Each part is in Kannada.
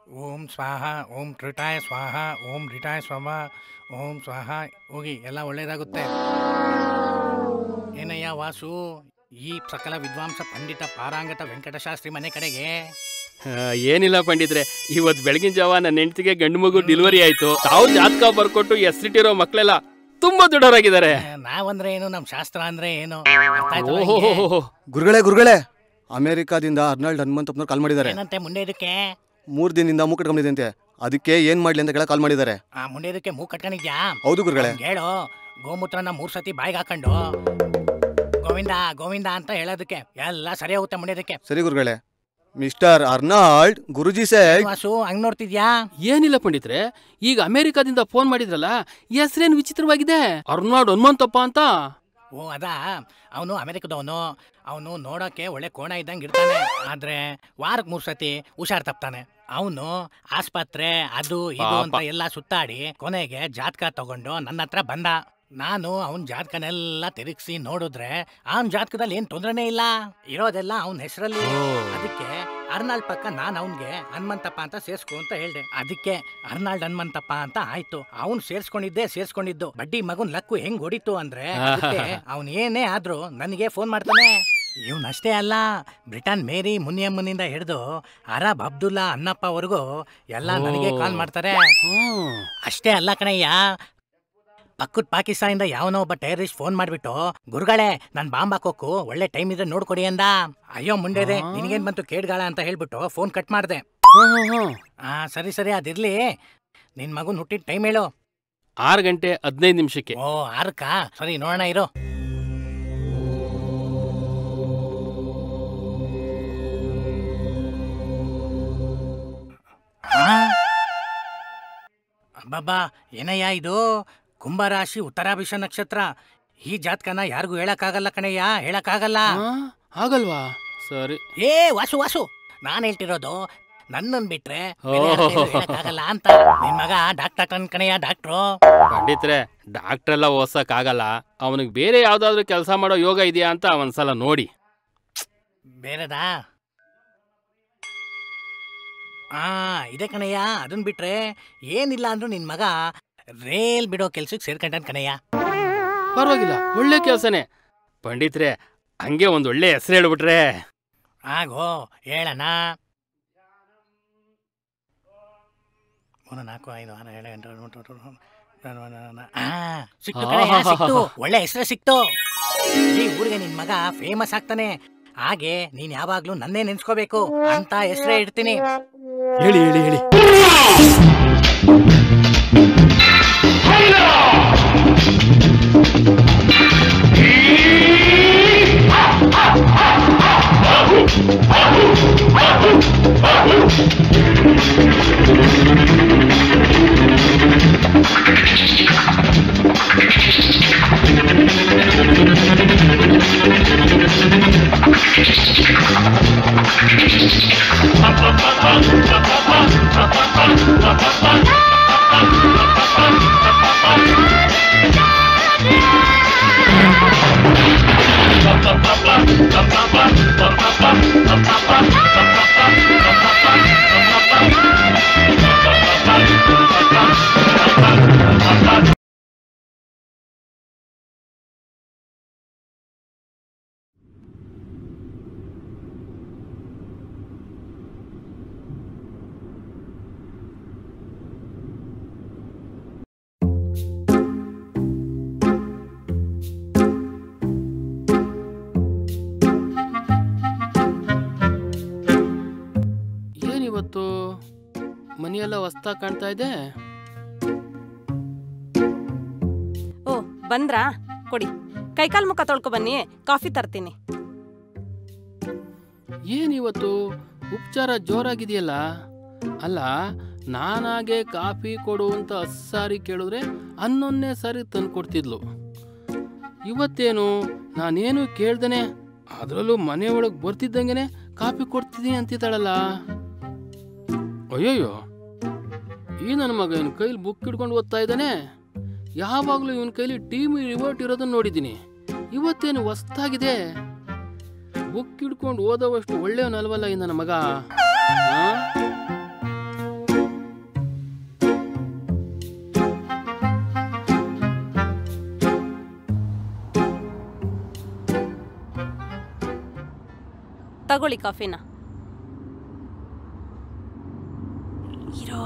ಓಂ ಸ್ವಾಹ ಓಂ ತ್ರಿಟಾಯ ಸ್ವಾಹ ಓಂ ರಿಟಾಯ ಸ್ವಾಹ ಓಂ ಸ್ವಾಹ ಹೋಗಿ ಎಲ್ಲ ಒಳ್ಳೇದಾಗುತ್ತೆ ಏನಯ್ಯ ವಾಸು ಈ ಸಕಲ ವಿದ್ವಾಂಸ ಪಂಡಿತ ಪಾರಾಂಗತ ವೆಂಕಟಶಾಸ್ತ್ರಿ ಮನೆ ಕಡೆಗೆ ಆ, ಏನಿಲ್ಲ ಪಂಡಿತ್ರೆ ಇವತ್ ಬೆಳಗಿನ ಜಾವ ನನ್ನ ಹೆಂಡತಿಗೆ ಗಂಡು ಮಗು ಡೆಲಿವರಿ ಆಯ್ತು ಅವ್ರ ಜಾತಕ ಬರ್ಕೊಟ್ಟು ಹೆಸರಿಟ್ಟಿರೋ ಮಕ್ಳೆಲ್ಲ ತುಂಬಾ ದೊಡ್ಡವರಾಗಿದ್ದಾರೆ ಆ, ನಾವಂದ್ರೆ ಏನು ನಮ್ ಶಾಸ್ತ್ರ ಅಂದ್ರೆ ಏನು ಅರ್ಥ ಆಯ್ತಲ್ಲ ನಿಂಗೆ? ಓಹೋ ಗುರುಗಳೇ ಗುರುಗಳೇ ಅಮೆರಿಕಾದಿಂದ ಅರ್ನಾಲ್ಡ್ ಹನುಮಂತಪ್ಪನವ್ರು ಕಾಲ್ ಮಾಡಿದ್ದಾರೆ ಏನಂತೆ ಮುಂದೆ ಇದಕ್ಕೆ ಮೂರ್ ದಿನದಿಂದ ಮೂಗ್ ಕಟ್ಕೊಂಡಿದೆ ಅದಕ್ಕೆ ಏನ್ ಮಾಡ್ಲಿ ಅಂತ ಕೇಳ ಕಾಲ್ ಮಾಡಿದ್ದಾರೆ ಆ ಮುಂದೆ ಇದಕ್ಕೆ ಮೂಗ್ ಕಟ್ಕೊಂಡಿದ್ಯಾ ಹೌದು ಗುರುಗಳೇ ಅವ್ನ್ಗ್ ಹೇಳು ಗೋಮೂತ್ರನ ಮೂರ್ ಸತಿ ಬಾಯಿಗೆ ಹಾಕೊಂಡು ಗೋವಿಂದ ಗೋವಿಂದ ಅಂತ ಹೇಳೋದಕ್ಕೆ ಎಲ್ಲ ಸರಿ ಹೋಗುತ್ತೆ ಮುಂದೆ ಇದಕ್ಕೆ ಸರಿ ಗುರುಗಳೇ mister Arnold Guruji said Vasu ಹಂಗ್ ನೋಡ್ತಿದ್ಯಾ ಏನಿಲ್ಲ ಪಂಡಿತ್ರೆ ಈಗ ಅಮೆರಿಕಾದಿಂದ ಫೋನ್ ಮಾಡಿದ್ರಲ್ಲ ಹೆಸರೇನು ವಿಚಿತ್ರವಾಗಿದೆ ಅರ್ನಾಡ್ ಹನುಮಂತಪ್ಪ ಅಂತ ಓ ಅದಾ ಅವನು ಅಮೆರಿಕದವನು ಅವನು ನೋಡೋಕೆ ಒಳ್ಳೆ ಕೋಣ ಇದ್ದಂಗೆ ಇರ್ತಾನೆ ಆದ್ರೆ ವಾರಕ್ಕೆ ಮೂರ್ ಸತಿ ಹುಷಾರ್ ತಪ್ತಾನೆ ಅವನು ಆಸ್ಪತ್ರೆ ಅದು ಇದು ಅಂತ ಪಾಪ. ಎಲ್ಲ ಸುತ್ತಾಡಿ ಕೊನೆಗೆ ಜಾತಕ ತಗೊಂಡು ನನ್ನ ಹತ್ರ ಬಂದ ನಾನು ಅವನ್ ಜಾತಕನೆಲ್ಲ ತಿರುಗಿಸಿ ನೋಡಿದ್ರೆ ಅವನ್ ಜಾತಕದಲ್ಲಿ ಏನ್ ತೊಂದ್ರೆನೇ ಇಲ್ಲ ಇರೋದೆಲ್ಲ ಅವನ ಹೆಸರಲ್ಲಿ ಅದಕ್ಕೆ ಅರ್ನಾಲ್ಡ್ ಪಕ್ಕ ನಾನು ಅವನ್ಗೆ ಹನುಮಂತಪ್ಪ ಅಂತ ಸೇರ್ಸ್ಕೊ ಅಂತ ಹೇಳ್ದೆ ಅದಕ್ಕೆ ಅರ್ನಾಲ್ಡ್ ಹನುಮಂತಪ್ಪ ಅಂತ ಆಯ್ತು ಅವ್ನ್ ಸೇರ್ಸ್ಕೊಂಡಿದ್ದೆ ಸೇರ್ಸ್ಕೊಂಡಿದ್ದು ಬಡ್ಡಿ ಮಗುನ್ ಲಕ್ಕು ಹೆಂಗ್ ಹೊಡಿತು ಅಂದ್ರೆ ಅವನ್ ಏನೇ ಆದ್ರೂ ನನಗೆ ಫೋನ್ ಮಾಡ್ತಾನೆ ಇವನಷ್ಟೇ ಅಲ್ಲ ಬ್ರಿಟನ್ ಮೇರಿ ಮುನಿಯಮ್ಮನಿಂದ ಹಿಡಿದು ಅರಬ್ ಅಬ್ದುಲ್ಲಾ ಅನ್ನಪ್ಪವರೆಗೂ ಎಲ್ಲ ನನಗೆ ಕಾಲ್ ಮಾಡ್ತಾರೆ ಹ್ಮ್. ಅಷ್ಟೇ ಅಲ್ಲ ಕಣಯ್ಯ ಪಕ್ಕದ ಪಾಕಿಸ್ತಾನದಿಂದ ಯಾವನೋ ಒಬ್ಬ ಟೆರರಿಸ್ಟ್ ಫೋನ್ ಮಾಡ್ಬಿಟ್ಟು ಗುರುಗಳೇ ನನ್ ಬಾಂಬ್ ಹಾಕೋಕು ಒಳ್ಳೆ ಟೈಮ್ ಇದ್ರೆ ನೋಡ್ಕೊಡಿ ಅಂದ ಅಯ್ಯೋ ಮುಂಡೆದೆ ಆ? ನಿನಗೇನ್ ಬಂತು ಕೇಡ್ಗಾಳ ಅಂತ ಹೇಳ್ಬಿಟ್ಟು ಫೋನ್ ಕಟ್ ಮಾಡ್ದೆ ಹ್ಮ್, ಹ್ಮ್, ಹ್ಮ್. ಆ ಸರಿ ಸರಿ ಅದಿರ್ಲಿ ನಿನ್ ಮಗುನ್ ಹುಟ್ಟಿದ ಟೈಮ್ ಹೇಳು ಆರು ಗಂಟೆ ಹದಿನೈದು ನಿಮಿಷಕ್ಕೆ ಓ ಆರ್ಕ ಸರಿ ನೋಡೋಣ ಇರು ಆ? ಅಬ್ಬಬ್ಬಾ ಏನಯ್ಯ ಇದು ಕುಂಭರಾಶಿ ಉತ್ತರಾಭಿಷ ನಕ್ಷತ್ರ ಈ ಜಾತಕನ ಯಾರಿಗೂ ಹೇಳಕ್ಕಾಗಲ್ಲ ಕಣಯ್ಯ ಹೇಳಕ್ಕಾಗಲ್ಲ ಆ, ಆಗಲ್ವಾ ಸರಿ ಏ ವಾಸು ವಾಸು ನಾನ್ ಹೇಳ್ತಿರೋದು ನನ್ನನ್ ಬಿಟ್ರೆ ಓ. ಬೇರೆ ಯಾರ್ ಕೈಲೂ ಹೇಳಕ್ಕಾಗಲ್ಲ ಅಂತ ನಿನ್ ಮಗ ಡಾಕ್ಟರ್ ಕಣಯ್ಯ ಡಾಕ್ಟ್ರು ಪಂಡಿತ್ರೆ ಡಾಕ್ಟರ್ ಎಲ್ಲ ಓದ್ಸಕ್ ಆಗಲ್ಲ ಅವನಿಗೆ ಬೇರೆ ಯಾವ್ದಾದ್ರು ಕೆಲಸ ಮಾಡೋ ಯೋಗ ಇದೆಯಾ ಅಂತ ಒಂದ್ಸಲ ನೋಡಿ ಬೇರೆದಾ ಆ ಇದೆ ಕಣಯ್ಯ ಅದನ್ ಬಿಟ್ರೆ ಏನಿಲ್ಲ ಅಂದ್ರೂ ನಿನ್ ಮಗ ರೇಲ್ ಬಿಡೋ ಕೆಲ್ಸಕ್ಕೆ ಸೇರ್ಕೊಂಡನ್ ಕಣಯ್ಯ ಪರವಾಗಿಲ್ಲ ಒಳ್ಳೆ ಕೆಲಸನೇ ಪಂಡಿತ್ರೆ ಹಂಗೆ ಒಂದ್ ಒಳ್ಳೆ ಹೆಸರು ಹೇಳ್ಬಿಟ್ರೆ ಆಗೋ ಹೇಳಣ ಮೂರು ನಾಲ್ಕು ಐದು ಆರು ಏಳು ಎಂಟು ಒಂಬತ್ತು, ಹತ್ತು, ಹನ್ನೊಂದು, ಹನ್ನೆರಡು, ಆ, ಸಿಕ್ತು ಕಣಯ್ಯ, ಸಿಕ್ತು ಒಳ್ಳೆ ಹೆಸರು ಸಿಕ್ತು ಈ ಊರಿಗೆ ನಿನ್ ಮಗ ಫೇಮಸ್ ಆಗ್ತಾನೆ ಹಾಗೆ ನೀನ್ ಯಾವಾಗ್ಲೂ ನನ್ನೇ ನೆನ್ಸ್ಕೋಬೇಕು ಅಂತ ಹೆಸರೇ ಇಡ್ತೀನಿ ಹೇಳಿ ಹೇಳಿ ಹೇಳಿ ಏನಿವತ್ತು ಮನೆಯೆಲ್ಲ ಹೊಸ್ತಾ ಕಾಣ್ತಾ ಇದೆ ಓ ಬಂದ್ರಾ ಕೊಡಿ ಕೈಕಾಲ್ ಮುಖ ತೊಳ್ಕೊ ಬನ್ನಿ ಕಾಫಿ ತರ್ತೀನಿ ಏನಿವತ್ತು ಉಪಚಾರ ಜೋರಾಗಿದೆಯಲ್ಲ ಅಲ್ಲ ನಾನಾಗೆ ಕಾಫಿ ಕೊಡು ಅಂತ ಹತ್ತು ಸಾರಿ ಕೇಳಿದ್ರೆ ಹನ್ನೊಂದನೇ ಸಾರಿ ತಂದು ಕೊಡ್ತಿದ್ಲು ಇವತ್ತೇನು ನಾನೇನು ಕೇಳ್ದೇನೆ ಅದರಲ್ಲೂ ಮನೆ ಒಳಗೆ ಬರ್ತಿದ್ದಂಗೆನೆ ಕಾಫಿ ಕೊಡ್ತಿದ್ದೀನಿ ಅಂತಿದ್ದಾಳಲ್ಲ ಅಯ್ಯಯ್ಯೋ ಈ ನನ್ನ ಮಗ ಇವನ ಕೈಲಿ ಬುಕ್ ಹಿಡ್ಕೊಂಡು ಓದ್ತಾ ಇದ್ದಾನೆ ಯಾವಾಗಲೂ ಇವನ ಕೈಲಿ ಟೀಮ್ ರಿವರ್ಟ್ ಇರೋದನ್ನ ನೋಡಿದ್ದೀನಿ ಇವತ್ತೇನು ಹೊಸ್ತಾಗಿದೆ ಬುಕ್ ಹಿಡ್ಕೊಂಡು ಓದೋವಷ್ಟು ಒಳ್ಳೆಯವನಲ್ವಲ್ಲ ಈ ನನ್ನ ಮಗ ಆ? ತಗೊಳ್ಳಿ ಕಾಫಿನ ಇರೋ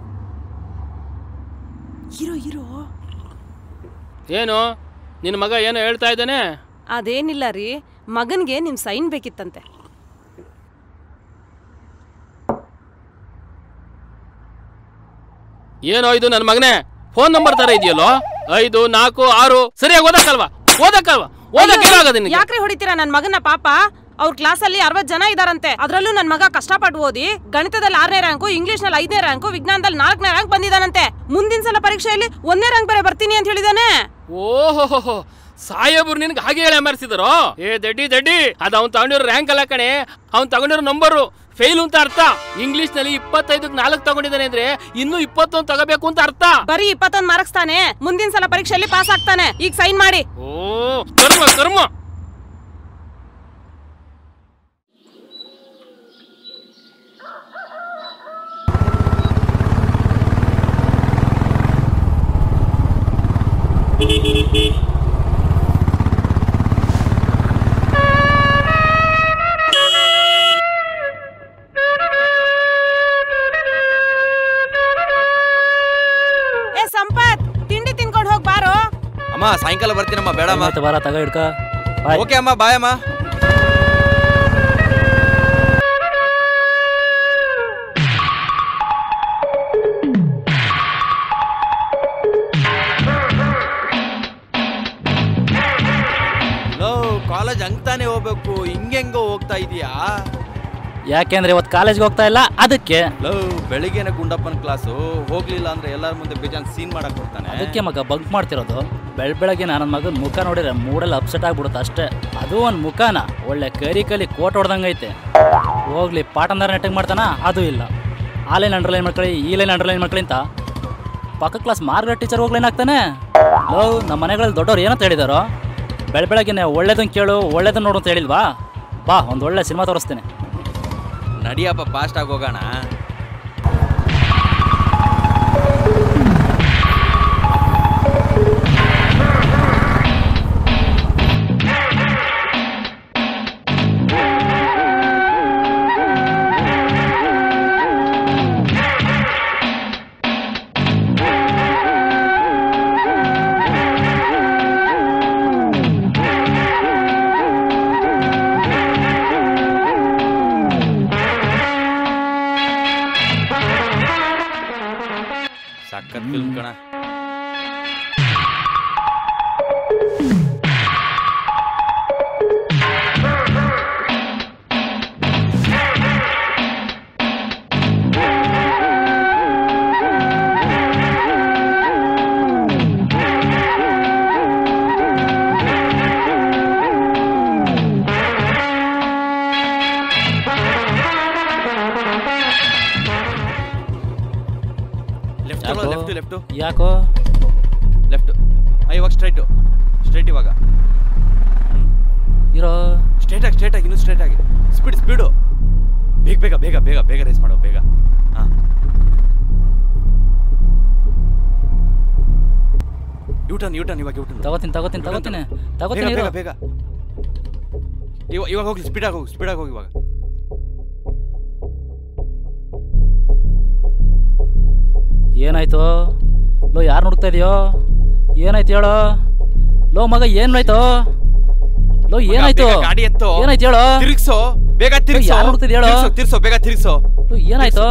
ಇರೋ ಇರೋ ಏನು ನಿನ್ನ ಮಗ ಏನೋ ಹೇಳ್ತಾ ಇದ್ದಾನೆ ಅದೇನಿಲ್ಲ ರೀ ಮಗನ್ಗೆ ನಿಮ್ ಸೈನ್ ಬೇಕಿತ್ತಂತೆ ಏನೋ ಇದು ನನ್ನ ಮಗನೇ ಫೋನ್ ನಂಬರ್ ತರ ಇದೆಯಲ್ಲೋ ಐದು ನಾಲ್ಕು ಆರು ಸರಿಯಾಗಿ ಓದಕ್ಕಲ್ವಾ ಓದಕ್ಕಲ್ವಾ ಓದಕ್ಕೆ ಏನಾಗದೆ ನಿನಗೆ ಯಾಕ್ರಿ ಹೊಡಿತೀರಾ ನನ್ ಮಗನ ಪಾಪ ಅವ್ರ ಕ್ಲಾಸಲ್ಲಿ ಅರವತ್ ಜನ ಇದಾರಂತೆ ಅದ್ರಲ್ಲೂ ನನ್ ಮಗ ಕಷ್ಟಪಟ್ಟು ಓದಿ ಗಣಿತದಲ್ಲಿ ಆರನೇ ರ್ಯಾಂಕು ಇಂಗ್ಲಿಷ್ ನಲ್ಲಿ ಐದನೇ ರ್ಯಾಂಕು ವಿಜ್ಞಾನದಲ್ಲಿ ನಾಲ್ಕನೇ ರ್ಯಾಂಕ್ ಬಂದಿದಾನಂತೆ ಮುಂದಿನ ಸಲ ಪರೀಕ್ಷೆಯಲ್ಲಿ ಒಂದನೇ ರ್ಯಾಂಕ್ ಬೇರೆ ಬರ್ತೀನಿ ಅಂತ ಹೇಳಿದಾನೆ ಓಹೋ ಸಾಹೇಬ್ರು ನಿನ್ಗೆ ಹಾಗೆ ಹೇಳಿ ಅಮರ್ಸಿದಾರೋ ಏ ದಡ್ಡಿ ದಡ್ಡಿ ಅದು ಅವ್ನು ತಗೊಂಡಿರೋ ರ್ಯಾಂಕ್ ಅಲ್ಲ ಕಣೆ ಅವ್ನು ತಗೊಂಡಿರೋ ನಂಬರು ಫೇಲ್ ಅಂತ ಅರ್ಥ ಇಂಗ್ಲಿಷ್ ನಲ್ಲಿ ಇಪ್ಪತ್ತೈದಕ್ಕೆ ನಾಲ್ಕು ತಗೊಂಡಿದ್ದಾನೆ ಅಂದ್ರೆ ಇನ್ನೂ ಇಪ್ಪತ್ತೊಂದು ತಗೋಬೇಕು ಅಂತ ಅರ್ಥ ಬರೀ ಇಪ್ಪತ್ತೊಂದ್ ಮಾರ್ಕ್ಸ್ ತಾನೆ ಮುಂದಿನ ಸಲ ಪರೀಕ್ಷೆಯಲ್ಲಿ ಪಾಸ್ ಆಗ್ತಾನೆ ಈಗ ಸೈನ್ ಮಾಡಿ ಓ ಕರ್ಮ ಕರ್ಮ ಏ ಸಂಪತ್ ತಿಂಡಿ ತಿನ್ಕೊಂಡು ಹೋಗ್ ಬಾರೋ ಅಮ್ಮ ಸಾಯಂಕಾಲ ಬರ್ತೀನಮ್ಮ ಬೇಡಮ್ಮ ಮತ್ತೆ ಬಾರ ತಗ ಹಿಡ್ಕ ಬಾಯ್ ಓಕೆ ಅಮ್ಮ ಬಾಯ್ ಅಮ್ಮ ಕಾಲೇಜ್ ಹಂಗ್ ತಾನೇ ಹೋಗ್ಬೇಕು ಹಿಂಗೆಂಗೋ ಹೋಗ್ತಾ ಇದೀಯಾ ಯಾಕೆಂದ್ರೆ ಇವತ್ತು ಕಾಲೇಜ್ಗೆ ಹೋಗ್ತಾ ಇಲ್ಲ ಅದಕ್ಕೆ ಲವ್ ಬೆಳಿಗ್ಗೆನೆ ಗುಂಡಪ್ಪನ ಕ್ಲಾಸು ಹೋಗ್ಲಿಲ್ಲ ಅಂದ್ರೆ ಎಲ್ಲರ ಮುಂದೆ ಬೇಜಾನ್ ಸೀನ್ ಮಾಡಕ್ ಕೊಡ್ತಾನೆ ಅದಕ್ಕೆ ಮಗ ಬಂಕ್ ಮಾಡ್ತಿರೋದು ಬೆಳ್ ಬೆಳಗ್ಗೆ ನನ್ನ ಮಗನ ಮುಖ ನೋಡಿದ್ರೆ ಮೂಡಲ್ಲಿ ಅಪ್ಸೆಟ್ ಆಗ್ಬಿಡುತ್ತೆ ಅಷ್ಟೇ ಅದು ಒಂದು ಮುಖನ ಒಳ್ಳೆ ಕರಿ ಕಲಿ ಕೋಟ್ ಹೊಡ್ದಂಗೈತೆ ಹೋಗ್ಲಿ ಪಾಠಂದಾರ ನೆಟ್ಟಿಗೆ ಮಾಡ್ತಾನ ಅದು ಇಲ್ಲ ಆ ಲೈನ್ ಅಂಡರ್ಲೈನ್ ಮಾಡ್ಕೊಳ್ಳಿ ಈ ಲೈನ್ ಅಂಡರ್ಲೈನ್ ಮಾಡ್ಕೊಳ್ಳಿ ಅಂತ ಪಕ್ಕ ಕ್ಲಾಸ್ ಮಾರ್ಗರೆಟ್ ಟೀಚರ್ ಹೋಗ್ಲೈನ್ ಆಗ್ತಾನೆ ಲವ್ ನಮ್ಮ ಮನೆಗಳಲ್ಲಿ ದೊಡ್ಡವ್ರು ಏನಂತ ಹೇಳಿದಾರೋ ಬೆಳ ಬೆಳಗ್ಗೆನೆ ಒಳ್ಳೇದನ್ನ ಕೇಳು ಒಳ್ಳೇದನ್ನ ನೋಡು ಅಂತ ಹೇಳಿಲ್ವಾ ಬಾ ಒಂದು ಒಳ್ಳೆ ಸಿನಿಮಾ ತೋರಿಸ್ತೇನೆ ನಡಿಯಪ್ಪ ಫಾಸ್ಟ್ ಆಗಿ ಹೋಗೋಣ ಸಖತ್ ಫಿಲ್ಮ್ ಕಣ ಲೆಫ್ಟ್ ಯಾಕೋ? ಲೆಫ್ಟ್ ಲೆಫ್ಟ್ ಯಾಕೋ ಲೆಫ್ಟ್ ಇವಾಗ ಸ್ಟ್ರೈಟು ಸ್ಟ್ರೈಟ್ ಇವಾಗ ಇರೋ ಸ್ಟ್ರೇಟ್ ಆಗಿ ಸ್ಟ್ರೇಟ್ ಆಗಿ ಇನ್ನೂ ಸ್ಟ್ರೇಟ್ ಆಗಿ ಸ್ಪೀಡ್ ಸ್ಪೀಡು ಬೇಗ ಬೇಗ ಬೇಗ ಬೇಗ ಬೇಗ ರೇಸ್ ಮಾಡೋ ಬೇಗ ಹಾಂ ಯೂಟರ್ನ್ ಯೂಟರ್ನ್ ಇವಾಗ ಯೂಟರ್ನ್ ತಗೋತೀನಿ ತಗೋತೀನಿ ತಗೋತೀನಿ ಬೇಗ ತಗೋತೀನಿ ಬೇಗ ಇರೋ ಬೇಗ ಇವಾಗ ಇವಾಗ ಹೋಗಿ ಸ್ಪೀಡಾಗಿ ಹೋಗಿ ಸ್ಪೀಡಾಗಿ ಹೋಗಿ ಇವಾಗ ಏನಾಯ್ತು ಲೋ ಯಾರು ನೋಡ್ತಾ ಇದೆಯೋ ಏನಾಯ್ತು ಹೇಳೋ ಲೋ ಮಗ ಏನಾಯ್ತು ಲೋ ಏನಾಯ್ತು ಬೇಗ ಗಾಡಿ ಎತ್ತು ಏನಾಯ್ತು ಹೇಳೋ ತಿರ್ಗ್ಸೋ ಬೇಗ ತಿರ್ಗ್ಸೋ ಯಾರ್ ಹುಡ್ಕ್ತಿದ್ ಹೇಳು? ತಿರ್ಗ್ಸೋ, ತಿರ್ಗ್ಸೋ ಬೇಗ ತಿರ್ಗ್ಸೋ ಲೋ ಏನಾಯ್ತು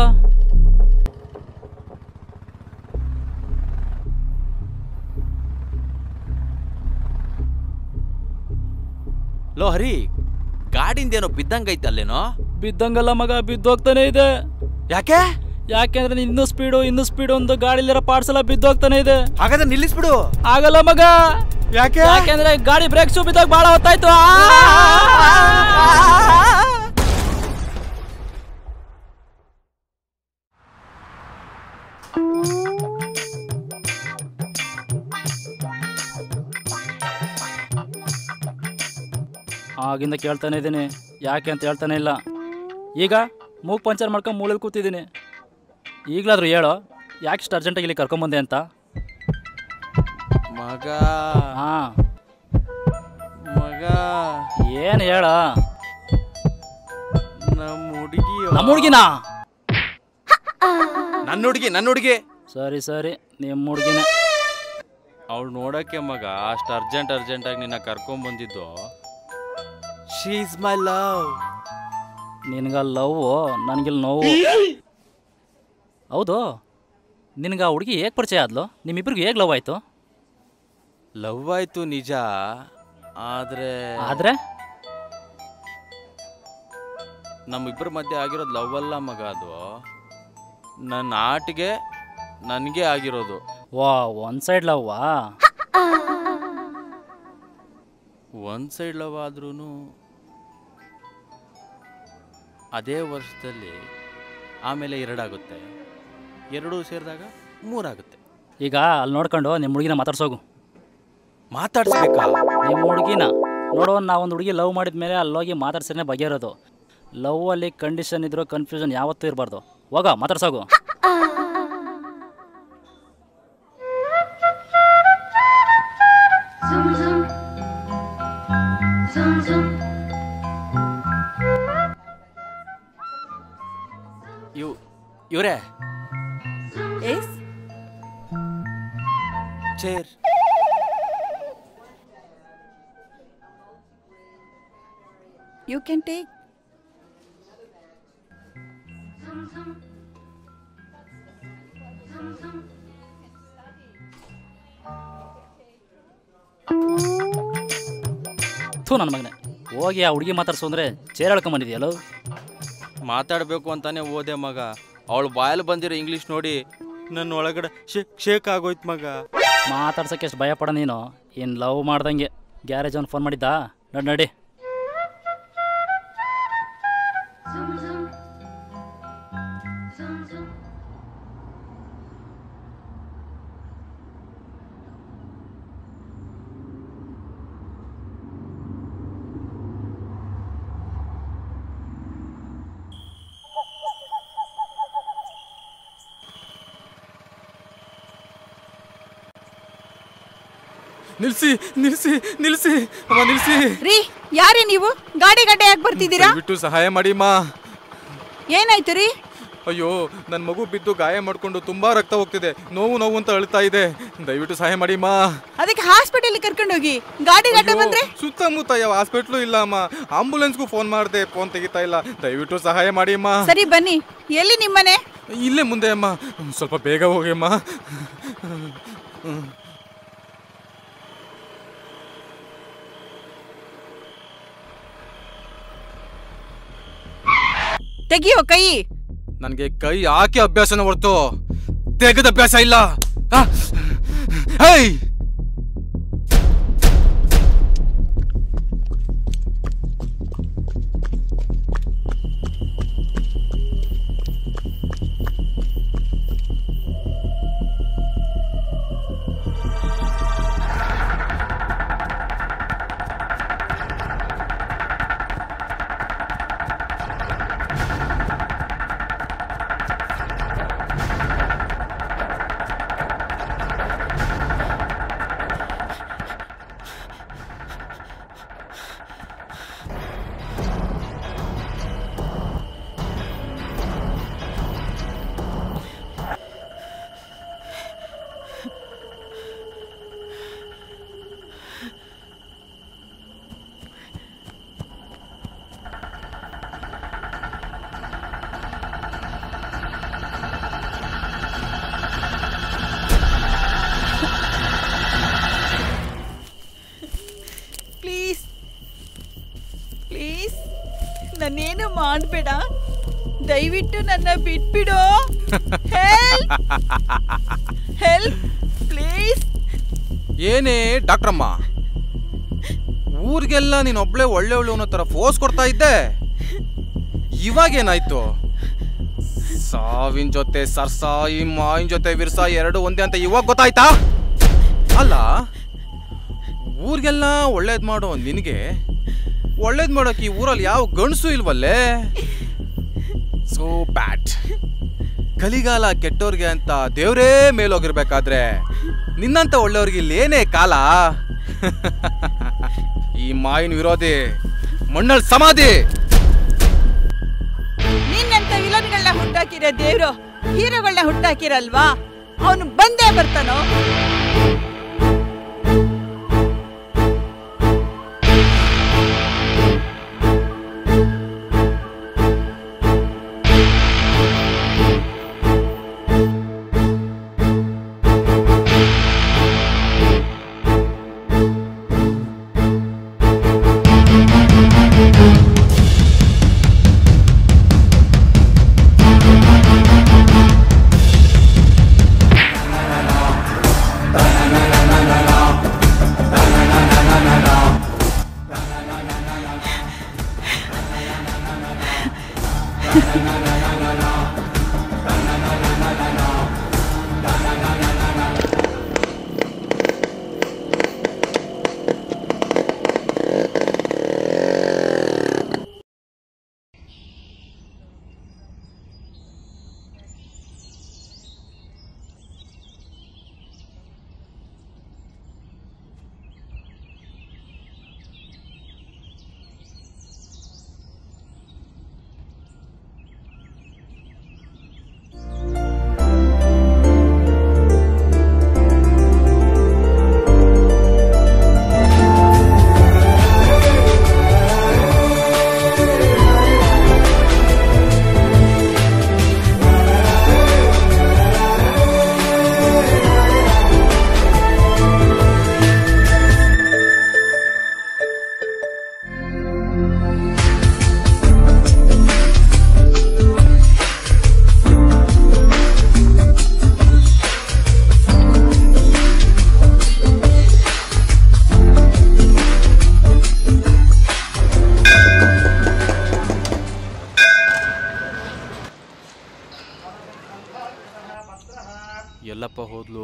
ಲೋ ಹರಿ ಗಾಡಿಂದೇನೋ ಬಿದ್ದಂಗೈತೆ ಅಲ್ಲೇನೋ ಬಿದ್ದಂಗಲ್ಲ ಮಗ ಬಿದ್ದೋಗ್ತಾನೆ ಇದೆ ಯಾಕೆ ಯಾಕೆಂದ್ರೆ ನೀನ್ ಇನ್ನೂ ಸ್ಪೀಡು ಇನ್ನೂ ಸ್ಪೀಡು ಒಂದು ಗಾಡಿಲಿರೋ ಪಾರ್ಟ್ಸ್ ಎಲ್ಲ ಬಿದ್ದೋಗ್ತಾನೆ ಇದೆ ಹಾಗಾದ್ರೆ ನಿಲ್ಲಿಸ್ಬಿಡು ಆಗಲ್ಲ ಮಗ ಯಾಕೆ ಯಾಕೆಂದ್ರೆ ಗಾಡಿ ಬ್ರೇಕ್ ಶೂ ಬಿದ್ದಾಗ ಬಹಳ ಹೊತ್ತಾಯ್ತು ಆ! ಆಗಿಂದ ಕೇಳ್ತಾನೆ ಇದ್ದೀನಿ ಯಾಕೆ ಅಂತ ಹೇಳ್ತಾನೆ ಇಲ್ಲ ಈಗ ಮೂಗ್ ಪಂಚರ್ ಮಾಡ್ಕೊಂಡು ಮೂಲೆಯಲ್ಲಿ ಕೂತಿದ್ದೀನಿ ಈಗಲಾದ್ರೂ ಹೇಳೋ ಯಾಕೆ ಇಷ್ಟು ಅರ್ಜೆಂಟಾಗಿ ಇಲ್ಲಿ ಕರ್ಕೊಂಬಂದೆ ಅಂತ ಮಗ ಹಾಂ ಮಗ ಏನು ಹೇಳ ನಮ್ಮ ಹುಡುಗಿ ನಮ್ಮ ಹುಡುಗಿನಾ ನನ್ನ ಹುಡುಗಿ ನನ್ನ ಹುಡುಗಿ ಸರಿ ಸರಿ ನಿಮ್ಮ ಹುಡುಗಿನೇ ಅವಳು ನೋಡಕ್ಕೆ ಮಗ ಅಷ್ಟು ಅರ್ಜೆಂಟ್ ಅರ್ಜೆಂಟಾಗಿ ನಿನ್ನ ಕರ್ಕೊಂಡ್ ಬಂದಿದ್ದು ಶೀಸ್ ಮೈ ಲವ್ ನಿನಗಲ್ಲಿ ಲವ್ ನನಗಿಲ್ಲಿ ನೋವು ಹೌದು ನಿನಗೆ ಆ ಹುಡುಗಿ ಹೇಗೆ ಪರಿಚಯ ಆದ್ಲು ನಿಮ್ಮಿಬ್ರಿಗೆ ಹೇಗೆ ಲವ್ ಆಯಿತು ಲವ್ ಆಯ್ತು ನಿಜ ಆದ್ರೆ ಆದರೆ ನಮ್ಮಿಬ್ಬರ ಮಧ್ಯೆ ಆಗಿರೋದು ಲವ್ ಅಲ್ಲ ಮಗ ಅದು ನನ್ನ ಆಟಿಗೆ ನನಗೆ ಆಗಿರೋದು ವಾ ಒನ್ ಸೈಡ್ ಲವ್ವಾ ಒಂದು ಸೈಡ್ ಲವ್ ಆದ್ರೂ ಅದೇ ವರ್ಷದಲ್ಲಿ ಆಮೇಲೆ ಎರಡಾಗುತ್ತೆ ಎರಡು ಸೇರಿದಾಗ ಮೂರಾಗುತ್ತೆ ಈಗ ಅಲ್ಲಿ ನೋಡ್ಕೊಂಡು ನಿಮ್ಮ ಹುಡುಗಿನ ಮಾತಾಡ್ಸೋಗು ಮಾತಾಡ್ಸ್ಬೇಕಾ ನಿಮ್ಮ ಹುಡುಗಿನ ನೋಡೋ ನಾವೊಂದು ಹುಡುಗಿ ಲವ್ ಮಾಡಿದ ಮೇಲೆ ಅಲ್ಲೋಗಿ ಮಾತಾಡ್ಸೇನೆ ಬಗೆಯಿರೋದು ಲವ್ ಅಲ್ಲಿ ಕಂಡೀಷನ್ ಇದ್ರೂ ಕನ್ಫ್ಯೂಷನ್ ಯಾವತ್ತೂ ಇರಬಾರ್ದು ಹೋಗ ಮಾತಾಡ್ಸೋಗು Zum zum. Zum zum. ಇವ್ ಇವರೇ yes chair you can take ಥೂ ನನ್ನ ಮಗನೇ ಹೋಗಿ ಆ ಹುಡುಗಿ ಮಾತಾಡ್ಸು ಅಂದರೆ ಚೇರ್ ಹೇಳ್ಕೊಂಬಂದಿದ್ಯಲ್ಲೋ ಮಾತಾಡಬೇಕು ಅಂತಾನೆ ಓದೆ ಮಗ ಅವಳು ಬಾಯಲ್ಲಿ ಬಂದಿರೋ ಇಂಗ್ಲೀಷ್ ನೋಡಿ ನನ್ನ ಒಳಗಡೆ ಶೇಕ್ ಶೇಕ್ ಆಗೋಯ್ತು ಮಗ ಮಾತಾಡ್ಸೋಕ್ಕೆ ಎಷ್ಟು ಭಯ ಪಡ ನೀನು ಇನ್ನು ಲವ್ ಮಾಡ್ದಂಗೆ ಗ್ಯಾರೇಜ್ ಅವ್ನು ಫೋನ್ ಮಾಡಿದ್ದಾ ನಡಿ ನಡಿ Zum zum. Zum zum. ನಿಲ್ಸಿ ನಿಲ್ಸಿ ನಿಲ್ಸಿ ಅಮ್ಮ ನಿಲ್ಸಿ ರೀ ಯಾರೇ ನೀವು ಗಾಡಿ ಗಡ್ಡೆ ಯಾಕೆ ಬರ್ತಿದ್ದೀರಾ ದಯವಿಟ್ಟು ಸಹಾಯ ಮಾಡಿ ಮಾ ಏನಾಯ್ತು ರೀ ಅಯ್ಯೋ ನನ್ನ ಮಗು ಬಿದ್ದು ಗಾಯ ಮಾಡ್ಕೊಂಡು ತುಂಬಾ ರಕ್ತ ಹೋಗ್ತಿದೆ ನೋವು ನೋವು ಅಂತ ಅಳ್ತಾ ಇದೆ ದಯವಿಟ್ಟು ಸಹಾಯ ಮಾಡಿ ಮಾ ಅದಕ್ಕೆ ಹಾಸ್ಪಿಟಲ್ ಕರ್ಕೊಂಡು ಹೋಗಿ ಗಾಡಿ ಗಡ್ಡೆ ಅಯ್ಯೋ, ಬಂದ್ರೆ ಸುತ್ತಮುತ್ತ ಯಾವ ಹಾಸ್ಪಿಟ್ಲು ಇಲ್ಲ ಅಮ್ಮ ಆಂಬುಲೆನ್ಸ್ಗೂ ಫೋನ್ ಮಾಡಿದೆ ಫೋನ್ ತೆಗಿತಾ ಇಲ್ಲ ದಯವಿಟ್ಟು ಸಹಾಯ ಮಾಡಿ ಅಮ್ಮ ಸರಿ ಬನ್ನಿ ಎಲ್ಲಿ ನಿಮ್ಮನೆ ಇಲ್ಲೇ ಮುಂದೆ ಅಮ್ಮ ಸ್ವಲ್ಪ ಬೇಗ ಹೋಗಿ ಅಮ್ಮ ತೆಗಿಯೋ ಕೈ ನನಗೆ ಕೈ ಹಾಕಿ ಅಭ್ಯಾಸನ ಹೊರ್ತು ತೆಗೆದ ಅಭ್ಯಾಸ ಇಲ್ಲ ಆ! ಹೇಯ್ ಪ್ಲೀಸ್ ಪ್ಲೀಸ್ ನನ್ನೇನು ಮಾಡಬೇಡ ದಯವಿಟ್ಟು ನನ್ನ ಬಿಟ್ಬಿಡು ಹೆಲ್ಪ್ ಹೆಲ್ಪ್ ಪ್ಲೀಸ್ ಏನೇ ಡಾಕ್ಟ್ರಮ್ಮ ಊರಿಗೆಲ್ಲ ನೀನು ಒಬ್ಳೆ ಒಳ್ಳೆ ಒಳ್ಳೆ ಅನ್ನೋ ಥರ ಫೋರ್ಸ್ ಕೊಡ್ತಾ ಇದ್ದೆ ಇವಾಗೇನಾಯ್ತು ಸಾವಿನ ಜೊತೆ ಸರ್ಸ ಈ ಮಾವಿನ ಜೊತೆ ವಿರ್ಸ ಎರಡು ಒಂದೇ ಅಂತ ಇವಾಗ ಗೊತ್ತಾಯ್ತಾ ಅಲ್ಲ ಊರಿಗೆಲ್ಲ ಒಳ್ಳೇದ್ ಮಾಡೋ ನಿನಗೆ ಒಳ್ಳೇದ್ ಮಾಡೋಕೆ ಈ ಊರಲ್ಲಿ ಯಾವ ಗಂಡಸು ಇಲ್ವಲ್ಲೇ ಸೋ ಬ್ಯಾಟ್ ಕಲಿಗಾಲ ಕೆಟ್ಟೋರ್ಗೆ ಅಂತ ದೇವ್ರೇ ಮೇಲೋಗಿರ್ಬೇಕಾದ್ರೆ ನಿನ್ನಂತ ಒಳ್ಳೆಯವ್ರಿಗೆ ಇಲ್ಲೇನೇ ಕಾಲ ಈ ಮಾಯಿನ ವಿರೋಧಿ ಮಣ್ಣಲ್ ಸಮಾಧಿ ಹುಟ್ಟಾಕಿರೋ ದೇವ್ರು ಹೀರೋಗಳನ್ನ ಹುಟ್ಟಾಕಿರಲ್ವಾ ಅವನು ಬಂದೇ ಬರ್ತಾನೋ ಎಲ್ಲಪ್ಪ ಹೋದ್ಲು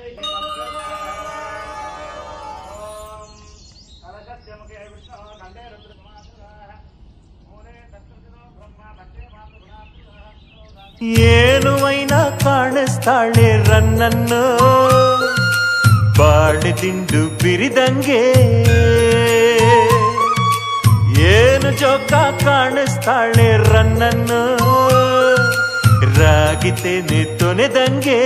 ಏನು ವೈನ ಕಾಣಿಸ್ತಾಳೆ ರನ್ನನ್ನು ಬಾಳೆದಿಂಡು ಬಿರಿದಂಗೆ ಏನು ಜೋಕ ಕಾಣಿಸ್ತಾಳೆ ರನ್ನನ್ನು ರಾಗಿತೇನೆ ತೊನೆದಂಗೆ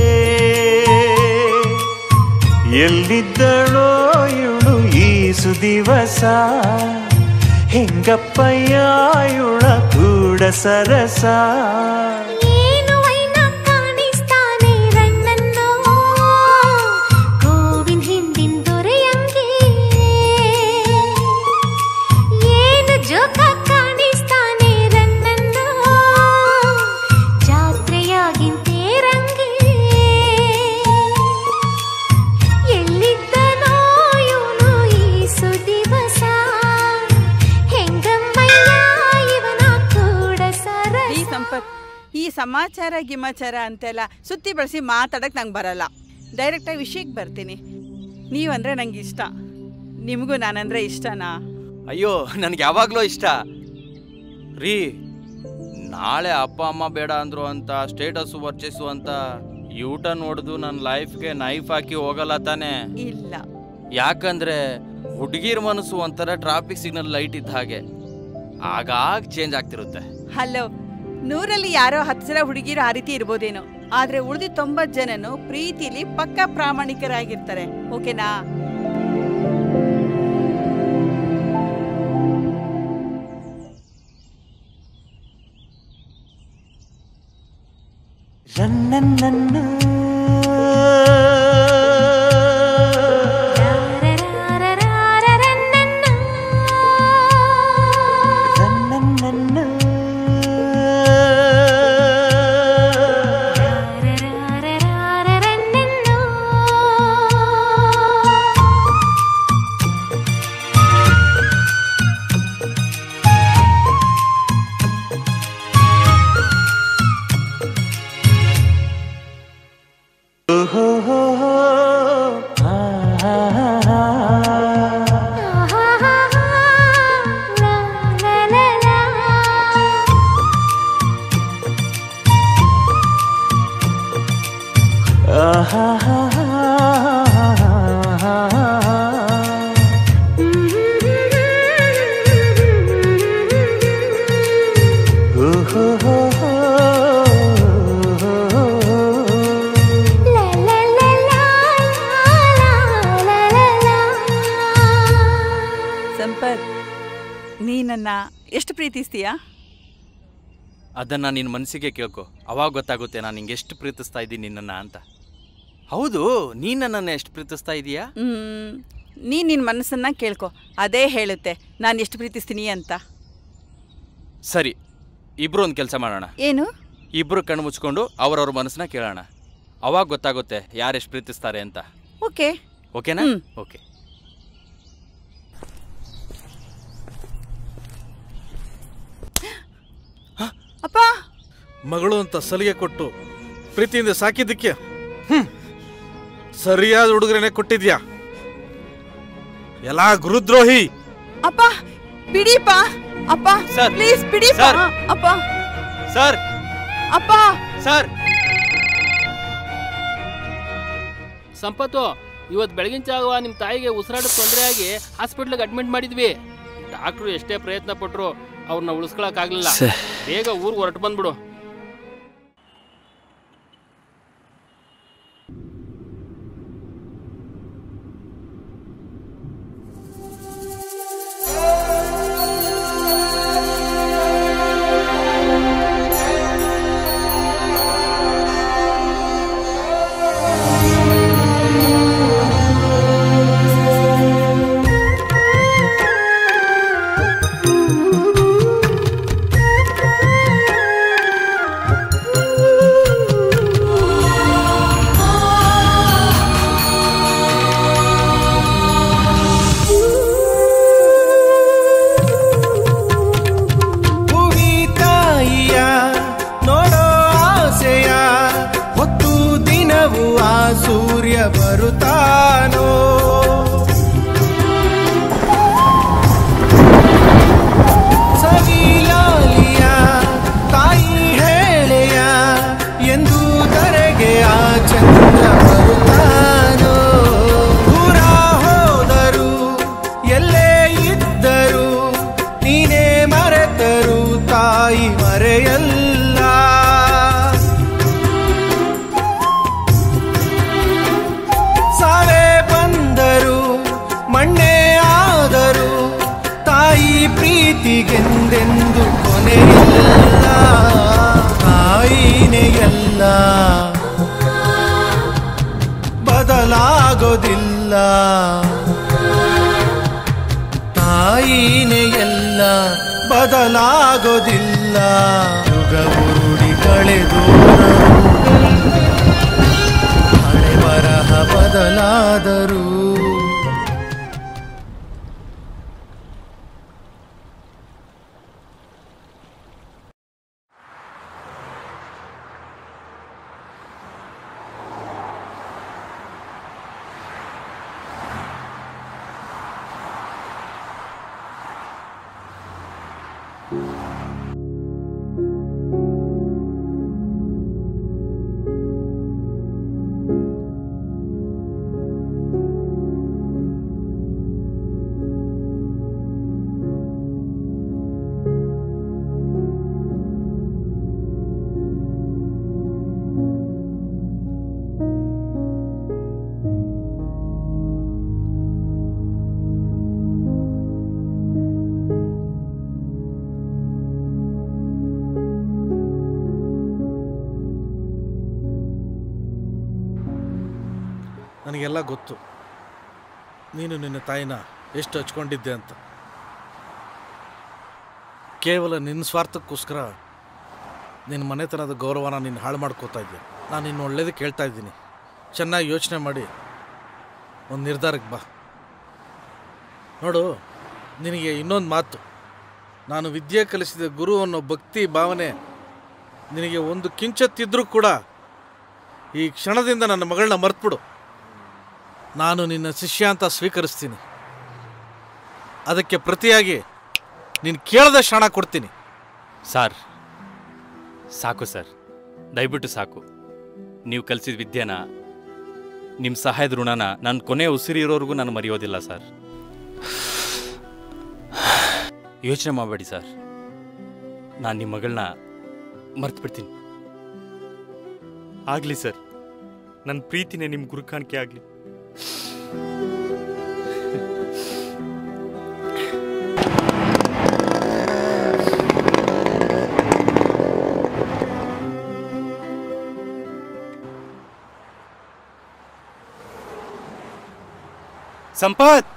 ಎಲ್ಲಿದ್ದಳೋ ಇವಳು ಈ ಸುದಿವಸ ಹೆಂಗಪ್ಪಯ್ಯ ಇವಳ ಕೂಡ ಸರಸ ಏನು ವೈನ ಕಾಣಿಸ್ತಾನೆ ರಣ್ಣನ್ನೋ ಗೋವಿಂದ ಹಿಂದಿನ ದೊರೆಯಂಗೆ ಏನು ಜೋಕ ಕಾಣಿಸ್ತಾನೆ ರಣ್ಣನ್ನೋ ಜಾತ್ರೆಯಾಗಿಂತೇರಂಗೆ ಎಲ್ಲಿದ್ದನೋ ಇವನು ಈ ಸುದಿವಸ ಹೆಂಗಮ್ಮಯ್ಯ ಇವನ ಕೂಡ ಸರಸ ಈ ಸಂಪತ್ ಈ ಸಮಾಚಾರ ಗಿಮಾಚಾರ ಅಂತೆಲ್ಲ ಸುತ್ತಿ ಬಳಸಿ ಮಾತಾಡಕ್ ನಂಗೆ ಬರಲ್ಲ ಡೈರೆಕ್ಟಾಗಿ ವಿಷಯಕ್ಕೆ ಬರ್ತೀನಿ ನೀವಂದ್ರೆ ನಂಗೆ ಇಷ್ಟ ನಿಮಗೂ ನಾನಂದ್ರೆ ಇಷ್ಟನಾ ಅಯ್ಯೋ ನನಗೆ ಯಾವಾಗಲೂ ಇಷ್ಟ ರೀ ನಾಳೆ ಅಪ್ಪ ಅಮ್ಮ ಬೇಡ ಅಂದ್ರು ಅಂತ ಸ್ಟೇಟಸ್ಸು ವರ್ಚಸ್ಸು ಅಂತ ಯೂಟ ನೋಡಿದು ನನ್ನ ಲೈಫ್ಗೆ ನೈಫ್ ಹಾಕಿ ಹೋಗಲ್ಲ ತಾನೇ ಇಲ್ಲ ಯಾಕಂದ್ರೆ ಹುಡುಗಿರ್ ಮನಸ್ಸು ಒಂಥರ ಟ್ರಾಫಿಕ್ ಸಿಗ್ನಲ್ ಲೈಟ್ ಇದ್ದ ಹಾಗೆ ಆಗಾಗ ಚೇಂಜ್ ಆಗ್ತಿರುತ್ತೆ ಹಲೋ ನೂರಲ್ಲಿ ಯಾರೋ ಹತ್ತು ಜನ ಹುಡುಗಿರು ಆ ರೀತಿ ಇರ್ಬೋದೇನೋ ಆದ್ರೆ ಉಳಿದ ತೊಂಬತ್ತು ಜನನು ಪ್ರೀತಿಲಿ ಪಕ್ಕ ಪ್ರಾಮಾಣಿಕರಾಗಿರ್ತಾರೆ ಓಕೆನಾ ರನ್ನನ್ನು ರನ್ನನ್ನು ನನ್ನ ಎಷ್ಟು ಪ್ರೀತಿಸ್ತೀಯಾ ಅದನ್ನ ನಿನ್ನ ಮನಸ್ಸಿಗೆ ಕೇಳ್ಕೊ ಅವಾಗ ಗೊತ್ತಾಗುತ್ತೆ ನಾನು ನಿಂಗೆ ಎಷ್ಟು ಪ್ರೀತಿಸ್ತಾ ಇದ್ದೀನಿ ನಿನ್ನನ್ನು ಅಂತ ಹೌದು ನೀನು ನನ್ನನ್ನು ಎಷ್ಟು ಪ್ರೀತಿಸ್ತಾ ಇದೀಯಾ ಹ್ಮ್, ನೀನ್ ನಿನ್ನ ಮನಸ್ಸನ್ನ ಕೇಳ್ಕೊ ಅದೇ ಹೇಳುತ್ತೆ ನಾನು ಎಷ್ಟು ಪ್ರೀತಿಸ್ತೀನಿ ಅಂತ ಸರಿ ಇಬ್ರು ಒಂದು ಕೆಲಸ ಮಾಡೋಣ ಏನು ಇಬ್ರು ಕಣ್ಣು ಮುಚ್ಕೊಂಡು ಅವ್ರವ್ರ ಮನಸ್ಸನ್ನ ಕೇಳೋಣ ಅವಾಗ ಗೊತ್ತಾಗುತ್ತೆ ಯಾರು ಎಷ್ಟು ಪ್ರೀತಿಸ್ತಾರೆ ಅಂತ ಓಕೆ ಓಕೆನಾ ಹ್ಮ್. ಓಕೆ ಅಪ್ಪ ಮಗಳು ಅಂತ ಸಲಿಗೆ ಕೊಟ್ಟು ಪ್ರೀತಿಯಿಂದ ಸಾಕಿದ್ದಕ್ಕೆ ಹ್ಮ್ ಸರಿಯಾದ ಹುಡುಗರೇನೆ ಕೊಟ್ಟಿದ್ಯಾ ಎಲ್ಲ ಗುರುದ್ರೋಹಿ ಅಪ್ಪ ಬಿಡಿಪ್ಪ ಅಪ್ಪ ಸರ್. ಪ್ಲೀಸ್ ಬಿಡಿಪ್ಪ ಸರ್. ಅಪ್ಪ ಸರ್ ಅಪ್ಪ ಸರ್ ಸಂಪತ್ತು ಇವತ್ತು ಬೆಳಗಿನ ಜಾವ ನಿಮ್ಮ ತಾಯಿಗೆ ಉಸಿರಾಡೋ ತೊಂದರೆ ಆಗಿ ಹಾಸ್ಪಿಟ್ಲಿಗೆ ಅಡ್ಮಿಟ್ ಮಾಡಿದ್ವಿ ಡಾಕ್ಟ್ರು ಎಷ್ಟೇ ಪ್ರಯತ್ನ ಪಟ್ಟರು ಅವ್ರನ್ನ ಉಳಿಸ್ಕೊಳಕ್ಕಾಗಲಿಲ್ಲ ಬೇಗ ಊರಿಗೆ ಹೊರಟು ಬಂದ್ಬಿಡು ಭೂಮಿ ತಾಯಿಯ ನೋಡೋ ಆಸೆಯ ಹೊತ್ತು ದಿನವೂ ಆ ಸೂರ್ಯ ಬರುತ್ತಾನೋ ಸವಿಲಾಲಿಯ ತಾಯಿ ಹೇಳೆಯ ಎಂದು ಧರೆಗೆ ಆ ಚಂದ್ರ ಬರುತ್ತಾನೋ ದೂರ ಹೋದರು ಎಲ್ಲೇ ಇದ್ದರು ನೀನೇ ಮರೆತರು ತಾಯಿ ಮರೆಯಲ್ಲ ಸಾವೇ ಬಂದರು ಮಣ್ಣೇ ಆದರು ತಾಯಿ ಪ್ರೀತಿಗೆಂದೆಂದು ಕೊನೆಯಿಲ್ಲ ತಾಯಿನೇ ಎಲ್ಲ ಬದಲಾಗೋದಿಲ್ಲ ತಾಯಿನೇ ಎಲ್ಲ ಬದಲಾಗೋದಿಲ್ಲ ಯುಗ ಉರುಳಿ ಕಳೆದೋದರು ಹಣೆ ಬರಹ ಬದಲಾದರು ನನಗೆಲ್ಲ ಗೊತ್ತು ನೀನು ನಿನ್ನ ತಾಯಿನ ಎಷ್ಟು ಹಚ್ಕೊಂಡಿದ್ದೆ ಅಂತ ಕೇವಲ ನಿನ್ನ ಸ್ವಾರ್ಥಕ್ಕೋಸ್ಕರ ನಿನ್ನ ಮನೆತನದ ಗೌರವನ ನೀನು ಹಾಳು ಮಾಡ್ಕೋತಾ ಇದ್ದೆ ನಾನು ನಿನ್ನ ಒಳ್ಳೇದಕ್ಕೆ ಕೇಳ್ತಾ ಇದ್ದೀನಿ ಚೆನ್ನಾಗಿ ಯೋಚನೆ ಮಾಡಿ ಒಂದು ನಿರ್ಧಾರಕ್ಕೆ ಬಾ ನೋಡು ನಿನಗೆ ಇನ್ನೊಂದು ಮಾತು ನಾನು ವಿದ್ಯೆ ಕಲಿಸಿದ ಗುರು ಅನ್ನೋ ಭಕ್ತಿ ಭಾವನೆ ನಿನಗೆ ಒಂದು ಕಿಂಚತ್ತಿದ್ರೂ ಕೂಡ ಈ ಕ್ಷಣದಿಂದ ನನ್ನ ಮಗಳನ್ನ ಮರ್ತ್ಬಿಡು ನಾನು ನಿನ್ನ ಶಿಷ್ಯ ಅಂತ ಸ್ವೀಕರಿಸ್ತೀನಿ ಅದಕ್ಕೆ ಪ್ರತಿಯಾಗಿ ನೀನು ಕೇಳದ ಕ್ಷಣ ಕೊಡ್ತೀನಿ ಸಾರ್ ಸಾಕು ಸರ್ ದಯವಿಟ್ಟು ಸಾಕು ನೀವು ಕಲಿಸಿದ ವಿದ್ಯೆನ ನಿಮ್ಮ ಸಹಾಯದ ಋಣನ ನಾನು ಕೊನೆ ಉಸಿರಿರೋರ್ಗೂ ನಾನು ಮರೆಯೋದಿಲ್ಲ ಸರ್ ಯೋಚನೆ ಮಾಡಬೇಡಿ ಸರ್ ನಾನು ನಿಮ್ಮ ಮಗಳನ್ನ ಮರ್ತು ಬಿಡ್ತೀನಿ ಆಗಲಿ ಸರ್ ನನ್ನ ಪ್ರೀತಿನೇ ನಿಮ್ಮ ಗುರುಕಾಣಿಕೆ ಆಗಲಿ ಸಂಪತ್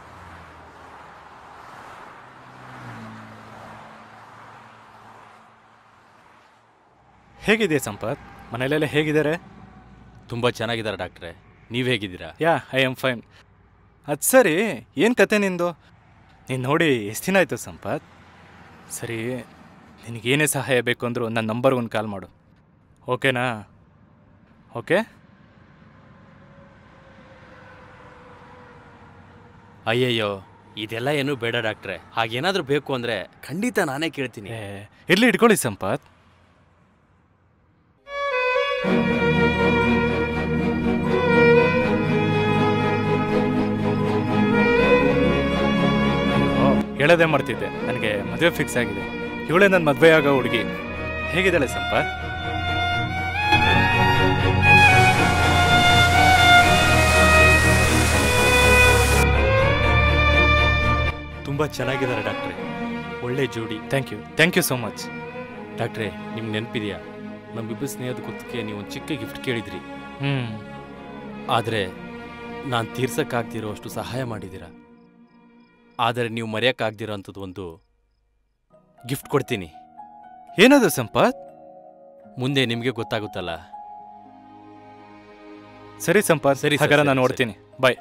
ಹೇಗಿದೆ ಸಂಪತ್ ಮನೇಲೆಲ್ಲ ಹೇಗಿದ್ದಾರೆ ತುಂಬ ಚೆನ್ನಾಗಿದ್ದಾರೆ ಡಾಕ್ಟ್ರೆ ನೀವು ಹೇಗಿದ್ದೀರಾ ಯಾ ಐ ಆಮ್ ಫೈನ್ ಅದು ಸರಿ ಏನು ಕತೆ ನಿಂದು ನೀನು ನೋಡಿ ಎಷ್ಟು ದಿನ ಆಯಿತು ಸಂಪತ್ ಸರಿ ನಿನಗೇನೇ ಸಹಾಯ ಬೇಕು ಅಂದರೂ ನನ್ನ ನಂಬರ್ಗೆ ಒಂದು ಕಾಲ್ ಮಾಡು ಓಕೆನಾ ಓಕೆ ಅಯ್ಯಯ್ಯೋ ಇದೆಲ್ಲ ಏನೂ ಬೇಡ ಡಾಕ್ಟ್ರೆ ಹಾಗೇನಾದ್ರೂ ಬೇಕು ಅಂದ್ರೆ ಖಂಡಿತ ನಾನೇ ಕೇಳ್ತೀನಿ ಇರ್ಲಿ ಇಟ್ಕೊಳ್ಳಿ ಸಂಪತ್ ಓ, ಹೇಳೋದೇ ಮಾಡ್ತಿದ್ದೆ ನನಗೆ ಮದುವೆ ಫಿಕ್ಸ್ ಆಗಿದೆ ಇವಳೇ ನನ್ನ ಮದುವೆ ಆಗೋ ಹುಡುಗಿ ಹೇಗಿದ್ದಾಳೆ ಸಂಪತ್ ತುಂಬ ಚೆನ್ನಾಗಿದ್ದಾರೆ ಡಾಕ್ಟ್ರೆ ಒಳ್ಳೆ ಜೋಡಿ thank you thank you so much ಡಾಕ್ಟ್ರೆ ನಿಮ್ಗೆ ನೆನಪಿದೆಯಾ ನಮ್ಮಿಬ್ಬರು ಸ್ನೇಹದ ಗೊತ್ತಿಗೆ ನೀವು ಒಂದು ಚಿಕ್ಕ ಗಿಫ್ಟ್ ಕೇಳಿದ್ರಿ ಹ್ಮ್. ಆದರೆ ನಾನು ತೀರ್ಸಕ್ಕಾಗ್ದಿರೋ ಅಷ್ಟು ಸಹಾಯ ಮಾಡಿದ್ದೀರಾ ಆದರೆ ನೀವು ಮರೆಯೋಕ್ಕಾಗ್ದಿರೋ ಅಂಥದ್ದು ಒಂದು ಗಿಫ್ಟ್ ಕೊಡ್ತೀನಿ ಏನದು ಸಂಪತ್ ಮುಂದೆ ನಿಮಗೆ ಗೊತ್ತಾಗುತ್ತಲ್ಲ ಸರಿ ಸಂಪತ್ ಸರಿ, ಸರ್, ಹಾಗಾದ್ರೆ ಸರಿ, ನಾನು ಸರಿ. ನೋಡ್ತೀನಿ ಬಾಯ್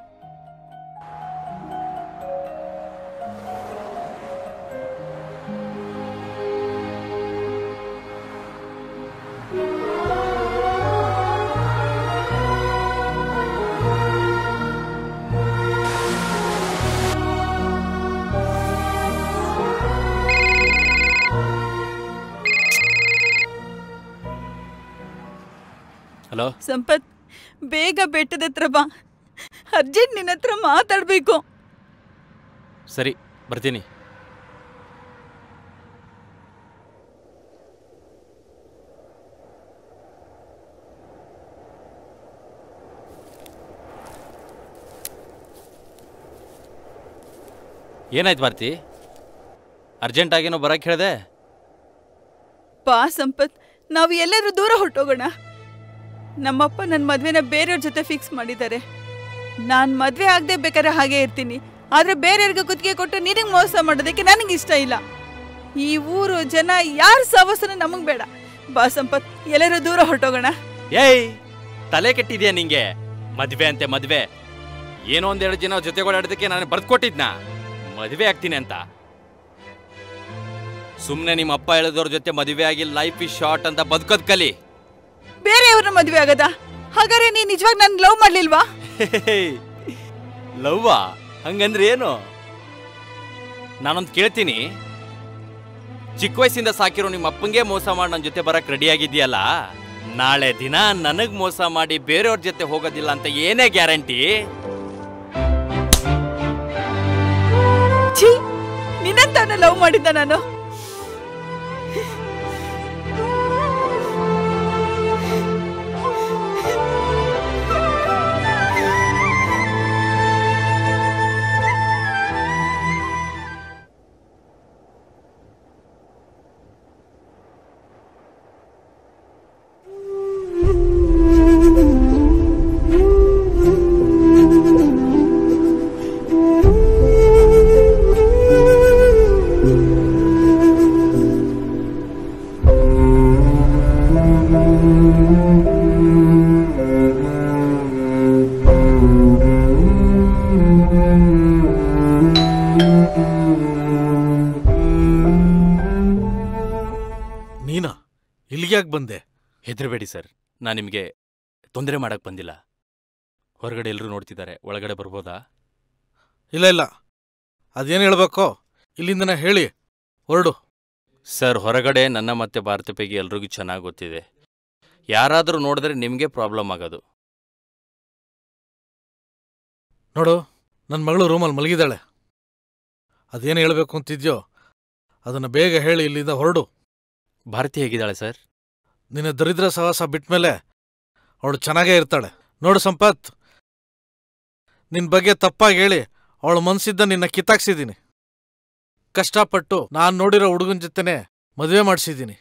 ಹಲೋ ಸಂಪತ್ ಬೇಗ ಬೆಟ್ಟದ ಹತ್ರ ಬಾ ಅರ್ಜೆಂಟ್ ನಿನ್ನ ಹತ್ರ ಮಾತಾಡಬೇಕು ಸರಿ ಬರ್ತೀನಿ ಏನಾಯ್ತು ಭಾರತಿ ಅರ್ಜೆಂಟಾಗೇನೋ ಬರಕ್ಕೆ ಹೇಳಿದೆ ಬಾ ಸಂಪತ್ ನಾವು ಎಲ್ಲರೂ ದೂರ ಹೊಟ್ಟೋಗೋಣ ನಮ್ಮಪ್ಪ ನನ್ನ ಮದ್ವೆನ ಬೇರೆಯವ್ರ ಜೊತೆ ಫಿಕ್ಸ್ ಮಾಡಿದ್ದಾರೆ ನಾನು ಮದ್ವೆ ಆಗದೆ ಬೇಕಾದ್ರೆ ಹಾಗೆ ಇರ್ತೀನಿ ಆದ್ರೆ ಬೇರೆಯವ್ರಿಗೆ ಕುತ್ತಿಗೆ ಕೊಟ್ಟು ನಿನಗೆ ಮೋಸ ಮಾಡೋದಕ್ಕೆ ನನಗೆ ಇಷ್ಟ ಇಲ್ಲ ಈ ಊರು ಜನ ಯಾರ ಸವಸನ ನಮಗೆ ಬೇಡ ಬಾ ಸಂಪತ್ ಎಲ್ಲರೂ ದೂರ ಹೊಟ್ಟೋಗೋಣ ಏಯ್ ತಲೆ ಕೆಟ್ಟಿದ್ಯಾ ನಿಂಗೆ ಮದ್ವೆ ಅಂತೆ ಮದ್ವೆ ಏನೋ ಒಂದೆರಡು ಜನ ಜೊತೆಗಳಾಡೋದಕ್ಕೆ ನಾನು ಬರ್ದ್ಕೊಟ್ಟಿದ್ನ ಮದ್ವೆ ಆಗ್ತೀನಿ ಅಂತ ಸುಮ್ಮನೆ ನಿಮ್ಮ ಅಪ್ಪ ಹೇಳಿದವ್ರ ಜೊತೆ ಮದುವೆ ಆಗಿ ಲೈಫ್ ಇಸ್ ಶಾರ್ಟ್ ಅಂತ ಬದುಕೋದ್ ಕಲಿ ಬೇರೆಯವ್ರನ್ನ ಮದ್ವೆ ಆಗದ ಹಾಗಾದ್ರೆ ನೀನ್ ನಿಜವಾಗ ನನ್ ಲವ್ ಮಾಡ್ಲಿಲ್ವಾ ಲವ್ವಾ ಹಂಗಂದ್ರೆ ಏನು ನಾನೊಂದು ಕೇಳ್ತೀನಿ ಚಿಕ್ಕ ವಯಸ್ಸಿಂದ ಸಾಕಿರೋ ನಿಮ್ಮ ಅಪ್ಪಂಗೆ ಮೋಸ ಮಾಡಿ ನನ್ನ ಜೊತೆ ಬರಕ್ ರೆಡಿ ಆಗಿದ್ಯಲ್ಲ ನಾಳೆ ದಿನ ನನಗ್ ಮೋಸ ಮಾಡಿ ಬೇರೆಯವ್ರ ಜೊತೆ ಹೋಗೋದಿಲ್ಲ ಅಂತ ಏನೇ ಗ್ಯಾರಂಟಿ ಛೀ ನಿನ್ನಂತವನ್ನ ಲವ್ ಮಾಡಿದ್ದ ನಾನು ನೀನಾ ಇಲ್ಲಿಗೆ ಯಾಕೆ ಬಂದೆ ಹೆದರಬೇಡಿ ಸರ್ ನಾನು ನಿಮಗೆ ತೊಂದರೆ ಮಾಡಕ್ ಬಂದಿಲ್ಲ ಹೊರಗಡೆ ಎಲ್ಲರೂ ನೋಡ್ತಿದ್ದಾರೆ ಒಳಗಡೆ ಬರ್ಬೋದಾ ಇಲ್ಲ ಇಲ್ಲ ಅದೇನು ಹೇಳ್ಬೇಕೋ ಇಲ್ಲಿಂದನೇ ಹೇಳಿ ಹೊರಡು ಸರ್ ಹೊರಗಡೆ ನನ್ನ ಮತ್ತೆ ಭಾರತ ಪೈಕಿ ಎಲ್ರಿಗೂ ಚೆನ್ನಾಗಿ ಗೊತ್ತಿದೆ ಯಾರಾದರೂ ನೋಡಿದ್ರೆ ನಿಮಗೆ ಪ್ರಾಬ್ಲಮ್ ಆಗೋದು ನೋಡು ನನ್ನ ಮಗಳು ರೂಮಲ್ಲಿ ಮಲಗಿದ್ದಾಳೆ ಅದೇನು ಹೇಳಬೇಕು ಅಂತಿದ್ಯೋ ಅದನ್ನು ಬೇಗ ಹೇಳಿ ಇಲ್ಲಿಂದ ಹೊರಡು ಭಾರತಿ ಹೇಗಿದ್ದಾಳೆ ಸರ್ ನಿನ್ನ ದರಿದ್ರ ಸಹವಾಸ ಬಿಟ್ಮೇಲೆ ಅವಳು ಚೆನ್ನಾಗೇ ಇರ್ತಾಳೆ ನೋಡು ಸಂಪತ್ ನಿನ್ನ ಬಗ್ಗೆ ತಪ್ಪಾಗಿ ಹೇಳಿ ಅವಳ ಮನ್ಸಿದ್ದ ನಿನ್ನ ಕಿತ್ತಾಕ್ಸಿದ್ದೀನಿ ಕಷ್ಟಪಟ್ಟು ನಾನು ನೋಡಿರೋ ಹುಡುಗನ ಜೊತೆನೆ ಮದುವೆ ಮಾಡಿಸಿದ್ದೀನಿ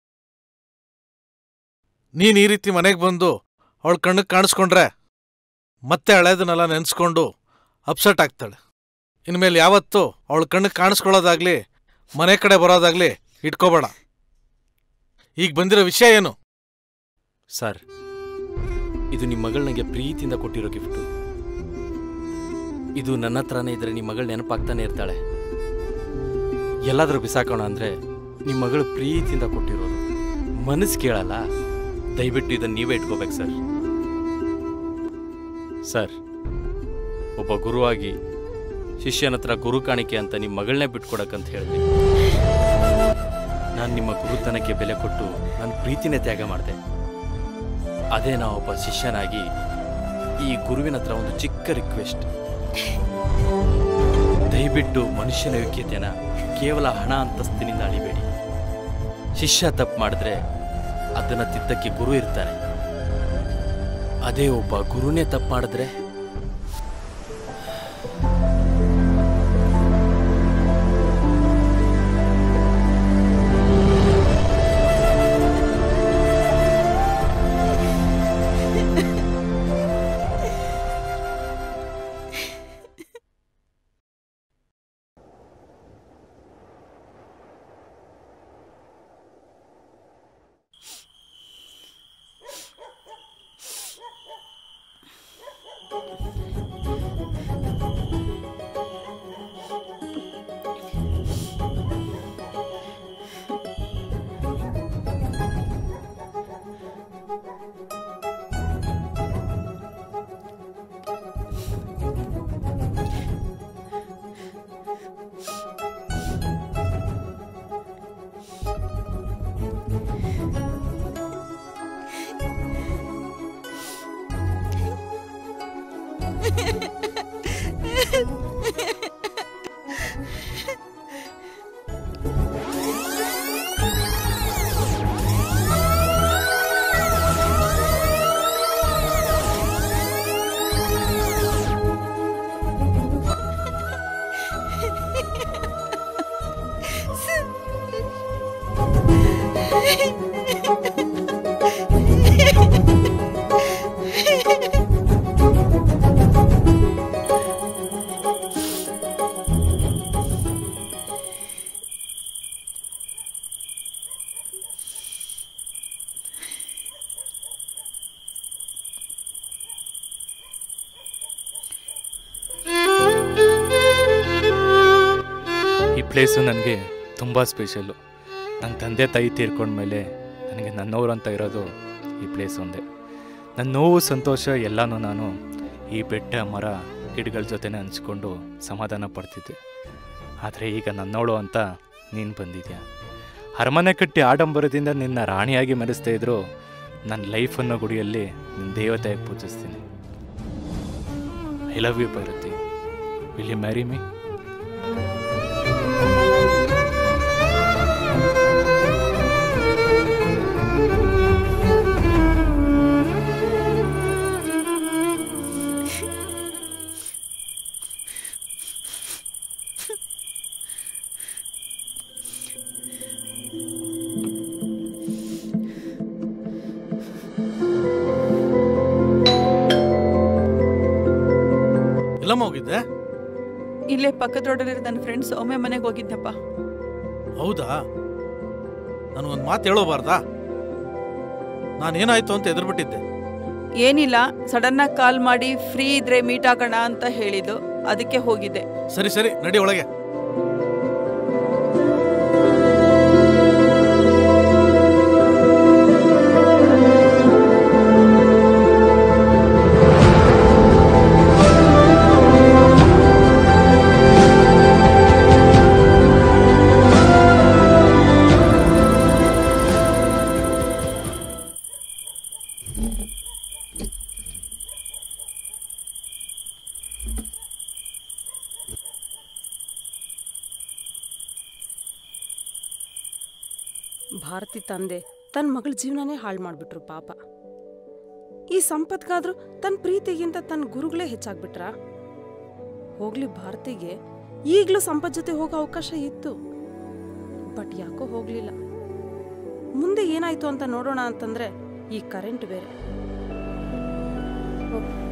ನೀನು ಈ ರೀತಿ ಮನೆಗೆ ಬಂದು ಅವಳ ಕಣ್ಣಿಗೆ ಕಾಣಿಸ್ಕೊಂಡ್ರೆ ಮತ್ತೆ ಹಳೇದನ್ನೆಲ್ಲ ನೆನೆಸ್ಕೊಂಡು ಅಪ್ಸೆಟ್ ಆಗ್ತಾಳೆ ಇನ್ಮೇಲೆ ಯಾವತ್ತೂ ಅವಳ ಕಣ್ಣಿಗೆ ಕಾಣಿಸ್ಕೊಳ್ಳೋದಾಗ್ಲಿ ಮನೆ ಕಡೆ ಬರೋದಾಗ್ಲಿ ಇಟ್ಕೋಬೇಡ ಈಗ ಬಂದಿರೋ ವಿಷಯ ಏನು ಸರ್ ಇದು ನಿಮ್ಮ ಮಗಳು ನನಗೆ ಪ್ರೀತಿಯಿಂದ ಕೊಟ್ಟಿರೋ ಗಿಫ್ಟು ಇದು ನನ್ನ ಹತ್ರನೇ ಇದ್ರೆ ನಿಮ್ಮ ಮಗಳು ನೆನಪಾಗ್ತಾನೆ ಇರ್ತಾಳೆ ಎಲ್ಲಾದರೂ ಬಿಸಾಕೋಣ ಅಂದರೆ ನಿಮ್ಮ ಮಗಳು ಪ್ರೀತಿಯಿಂದ ಕೊಟ್ಟಿರೋದು ಮನಸ್ಸು ಕೇಳಲ್ಲ ದಯವಿಟ್ಟು ಇದನ್ನು ನೀವೇ ಇಟ್ಕೋಬೇಕು ಸರ್ ಸರ್ ಒಬ್ಬ ಗುರುವಾಗಿ ಶಿಷ್ಯನ ಹತ್ರ ಗುರು ಕಾಣಿಕೆ ಅಂತ ನಿಮ್ಮ ಮಗಳನ್ನೇ ಬಿಟ್ಕೊಡಕ್ಕಂತ ಹೇಳಿದೆ ನಾನು ನಿಮ್ಮ ಗುರುತನಕ್ಕೆ ಬೆಲೆ ಕೊಟ್ಟು ನನ್ನ ಪ್ರೀತಿನೇ ತ್ಯಾಗ ಮಾಡಿದೆ ಅದೇ ನಾವು ಒಬ್ಬ ಶಿಷ್ಯನಾಗಿ ಈ ಗುರುವಿನ ಹತ್ರ ಒಂದು ಚಿಕ್ಕ ರಿಕ್ವೆಸ್ಟ್ ದಯವಿಟ್ಟು ಮನುಷ್ಯನ ಯೋಗ್ಯತೆನ ಕೇವಲ ಹಣ ಅಂತಸ್ತಿನಿಂದ ಅಳಿಬೇಡಿ ಶಿಷ್ಯ ತಪ್ಪು ಮಾಡಿದ್ರೆ ಅದನ್ನ ತಿದ್ದಕ್ಕೆ ಗುರು ಇರ್ತಾನೆ ಅದೇ ಒಬ್ಬ ಗುರುನೇ ತಪ್ಪು ಮಾಡಿದ್ರೆ ಈ ಪ್ಲೇಸು ನನಗೆ ತುಂಬ ಸ್ಪೆಷಲ್ಲು ನನ್ನ ತಂದೆ ತಾಯಿ ತೀರ್ಕೊಂಡ್ಮೇಲೆ ನನಗೆ ನನ್ನವರು ಅಂತ ಇರೋದು ಈ ಪ್ಲೇಸ್ ಒಂದೇ ನನ್ನ ನೋವು ಸಂತೋಷ ಎಲ್ಲನೂ ನಾನು ಈ ಬೆಟ್ಟ ಮರ ಗಿಡಗಳ ಜೊತೆನೇ ಹಂಚ್ಕೊಂಡು ಸಮಾಧಾನ ಪಡ್ತಿದ್ದೆ ಆದರೆ ಈಗ ನನ್ನವಳು ಅಂತ ನೀನು ಬಂದಿದ್ಯಾ ಅರಮನೆ ಕಟ್ಟಿ ಆಡಂಬರದಿಂದ ನಿನ್ನ ರಾಣಿಯಾಗಿ ಮೆರೆಸ್ತಾ ಇದ್ರು ನನ್ನ ಲೈಫ್ ಅನ್ನೋ ಗುಡಿಯಲ್ಲಿ ನಿನ್ನ ದೇವತೆಯಾಗಿ ಪೂಜಿಸ್ತೀನಿ I love you Bhairathi will you marry me ಎಲ್ಲಮ್ಮ ಹೋಗಿದ್ದೆ ಇಲ್ಲೇ ಪಕ್ಕದ ರೋಡಲ್ಲಿರೋ ನನ್ನ ಫ್ರೆಂಡ್ ಸೌಮ್ಯ ಮನೆಗೆ ಹೋಗಿದ್ದಪ್ಪ ಹೌದಾ ನನಗೊಂದು ಮಾತು ಹೇಳೋಬಾರ್ದಾ ನಾನೇನಾಯ್ತು ಅಂತ ಎದುರುಬಿಟ್ಟಿದ್ದೆ ಏನಿಲ್ಲ ಸಡನ್ನಾಗಿ ಕಾಲ್ ಮಾಡಿ ಫ್ರೀ ಇದ್ರೆ ಮೀಟ್ ಆಗೋಣ ಅಂತ ಹೇಳಿದ್ದು ಅದಕ್ಕೆ ಹೋಗಿದ್ದೆ ಸರಿ ಸರಿ ನಡಿ ಒಳಗೆ ಭಾರತಿ ತಂದೆ ತನ್ನ ಮಗಳ ಜೀವನನೇ ಹಾಳು ಮಾಡಿಬಿಟ್ರು ಪಾಪ ಈ ಸಂಪತ್ಗಾದ್ರೂ ತನ್ನ ಪ್ರೀತಿಗಿಂತ ತನ್ನ ಗುರುಗಳೇ ಹೆಚ್ಚಾಗ್ಬಿಟ್ರಾ ಹೋಗ್ಲಿ ಭಾರತಿಗೆ ಈಗಲೂ ಸಂಪತ್ ಜೊತೆ ಹೋಗೋ ಅವಕಾಶ ಇತ್ತು ಬಟ್ ಯಾಕೋ ಹೋಗ್ಲಿಲ್ಲ ಮುಂದೆ ಏನಾಯ್ತು ಅಂತ ನೋಡೋಣ ಅಂತಂದ್ರೆ ಈ ಕರೆಂಟ್ ಬೇರೆ ಓಹ್